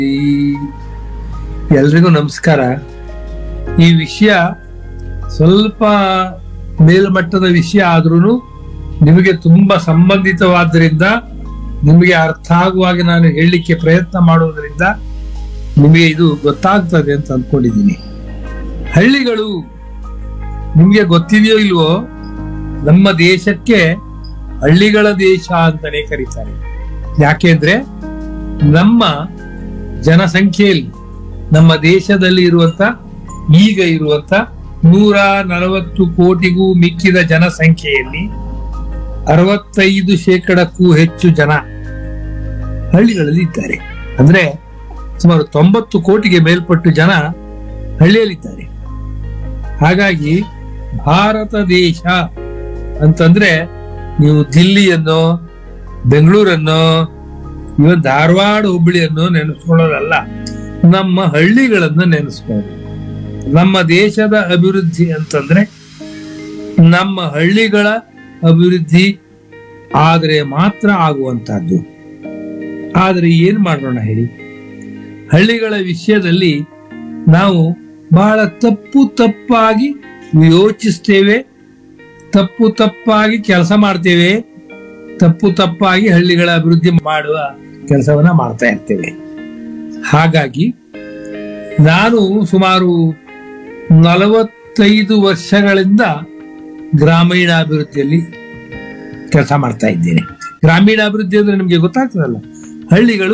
ಎಲ್ರಿಗೂ ನಮಸ್ಕಾರ ಈ ವಿಷಯ ಸ್ವಲ್ಪ ಮೇಲ್ಮಟ್ಟದ ವಿಷಯ ಆದ್ರೂ ನಿಮಗೆ ತುಂಬಾ ಸಂಬಂಧಿತವಾದ್ದರಿಂದ ನಿಮಗೆ ಅರ್ಥ ಆಗುವಾಗ ನಾನು ಹೇಳಲಿಕ್ಕೆ ಪ್ರಯತ್ನ ಮಾಡುವುದರಿಂದ ನಿಮಗೆ ಇದು ಗೊತ್ತಾಗ್ತದೆ ಅಂತ ಅಂದ್ಕೊಂಡಿದ್ದೀನಿ ಹಳ್ಳಿಗಳು ನಿಮಗೆ ಗೊತ್ತಿದೆಯೋ ಇಲ್ವೋ ನಮ್ಮ ದೇಶಕ್ಕೆ ಹಳ್ಳಿಗಳ ದೇಶ ಅಂತಾನೆ ಕರೀತಾರೆ ಯಾಕೆಂದ್ರೆ ನಮ್ಮ ಜನಸಂಖ್ಯೆಯಲ್ಲಿ ನಮ್ಮ ದೇಶದಲ್ಲಿ ಇರುವಂತ ಈಗ ಇರುವಂತ ನೂರ ನಲವತ್ತು ಕೋಟಿಗೂ ಮಿಕ್ಕಿದ ಜನಸಂಖ್ಯೆಯಲ್ಲಿ ಅರವತ್ತೈದು ಶೇಕಡಕ್ಕೂ ಹೆಚ್ಚು ಜನ ಹಳ್ಳಿಗಳಲ್ಲಿ ಇದ್ದಾರೆ ಅಂದ್ರೆ ಸುಮಾರು ತೊಂಬತ್ತು ಕೋಟಿಗೆ ಮೇಲ್ಪಟ್ಟು ಜನ ಹಳ್ಳಿಯಲ್ಲಿದ್ದಾರೆ ಹಾಗಾಗಿ ಭಾರತ ದೇಶ ಅಂತಂದ್ರೆ ನೀವು ದಿಲ್ಲಿಯನ್ನು ಬೆಂಗಳೂರನ್ನು ಇವನ್ ಧಾರವಾಡ ಹುಬ್ಬಳ್ಳಿಯನ್ನು ನೆನೆಸ್ಕೊಳ್ಳೋದಲ್ಲ ನಮ್ಮ ಹಳ್ಳಿಗಳನ್ನು ನೆನೆಸ್ಕೊಳ್ಳೋದು ನಮ್ಮ ದೇಶದ ಅಭಿವೃದ್ಧಿ ಅಂತಂದ್ರೆ ನಮ್ಮ ಹಳ್ಳಿಗಳ ಅಭಿವೃದ್ಧಿ ಆದರೆ ಮಾತ್ರ ಆಗುವಂತಹದ್ದು ಆದರೆ ಏನ್ ಮಾಡೋಣ ಹೇಳಿ ಹಳ್ಳಿಗಳ ವಿಷಯದಲ್ಲಿ ನಾವು ಬಹಳ ತಪ್ಪು ತಪ್ಪಾಗಿ ಯೋಚಿಸ್ತೇವೆ ತಪ್ಪು ತಪ್ಪಾಗಿ ಕೆಲಸ ಮಾಡ್ತೇವೆ ತಪ್ಪು ತಪ್ಪಾಗಿ ಹಳ್ಳಿಗಳ ಅಭಿವೃದ್ಧಿ ಮಾಡುವ ಕೆಲಸವನ್ನ ಮಾಡ್ತಾ ಇರ್ತೇವೆ ಹಾಗಾಗಿ ನಾನು ಸುಮಾರು ನಲವತ್ತೈದು ವರ್ಷಗಳಿಂದ ಗ್ರಾಮೀಣಾಭಿವೃದ್ಧಿಯಲ್ಲಿ ಕೆಲಸ ಮಾಡ್ತಾ ಇದ್ದೇನೆ ಗ್ರಾಮೀಣಾಭಿವೃದ್ಧಿ ಅಂದ್ರೆ ನಿಮಗೆ ಗೊತ್ತಾಗ್ತದಲ್ಲ ಹಳ್ಳಿಗಳು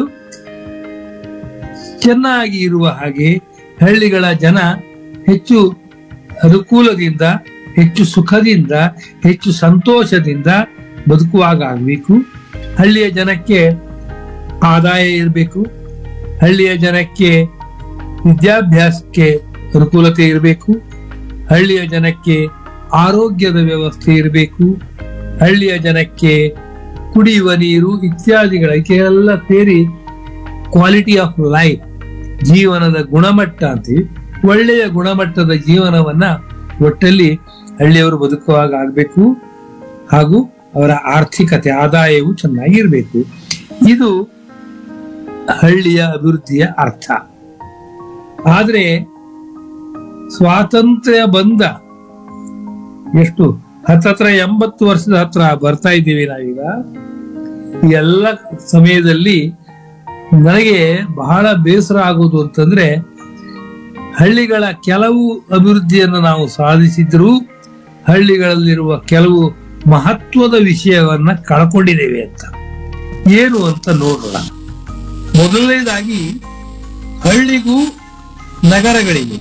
ಚೆನ್ನಾಗಿ ಇರುವ ಹಾಗೆ ಹಳ್ಳಿಗಳ ಜನ ಹೆಚ್ಚು ಅನುಕೂಲದಿಂದ ಹೆಚ್ಚು ಸುಖದಿಂದ ಹೆಚ್ಚು ಸಂತೋಷದಿಂದ ಬದುಕುವಾಗ ಆಗಬೇಕು ಹಳ್ಳಿಯ ಜನಕ್ಕೆ ಆದಾಯ ಇರಬೇಕು ಹಳ್ಳಿಯ ಜನಕ್ಕೆ ವಿದ್ಯಾಭ್ಯಾಸಕ್ಕೆ ಅನುಕೂಲತೆ ಇರಬೇಕು ಹಳ್ಳಿಯ ಜನಕ್ಕೆ ಆರೋಗ್ಯದ ವ್ಯವಸ್ಥೆ ಇರಬೇಕು ಹಳ್ಳಿಯ ಜನಕ್ಕೆ ಕುಡಿಯುವ ನೀರು ಇತ್ಯಾದಿಗಳ ಸೇರಿ ಕ್ವಾಲಿಟಿ ಆಫ್ ಲೈಫ್ ಜೀವನದ ಗುಣಮಟ್ಟ ಅಂತೀವಿ ಒಳ್ಳೆಯ ಗುಣಮಟ್ಟದ ಜೀವನವನ್ನ ಒಟ್ಟಲ್ಲಿ ಹಳ್ಳಿಯವರು ಬದುಕುವಾಗ ಆಗಬೇಕು ಹಾಗೂ ಅವರ ಆರ್ಥಿಕತೆ ಆದಾಯವು ಚೆನ್ನಾಗಿರ್ಬೇಕು ಇದು ಹಳ್ಳಿಯ ಅಭಿವೃದ್ಧಿಯ ಅರ್ಥ ಆದ್ರೆ ಸ್ವಾತಂತ್ರ್ಯ ಬಂದ ಎಷ್ಟು ಹತ್ತತ್ರ ಎಂಬತ್ತು ವರ್ಷದ ಹತ್ರ ಬರ್ತಾ ಇದ್ದೀವಿ ನಾವೀಗ ಈ ಎಲ್ಲ ಸಮಯದಲ್ಲಿ ನನಗೆ ಬಹಳ ಬೇಸರ ಆಗೋದು ಅಂತಂದ್ರೆ ಹಳ್ಳಿಗಳ ಕೆಲವು ಅಭಿವೃದ್ಧಿಯನ್ನು ನಾವು ಸಾಧಿಸಿದ್ರೂ ಹಳ್ಳಿಗಳಲ್ಲಿರುವ ಕೆಲವು ಮಹತ್ವದ ವಿಷಯವನ್ನ ಕಳ್ಕೊಂಡಿದ್ದೇವೆ ಅಂತ ಏನು ಅಂತ ನೋಡೋಣ ಮೊದಲನೇದಾಗಿ ಹಳ್ಳಿಗೂ ನಗರಗಳಿಗೂ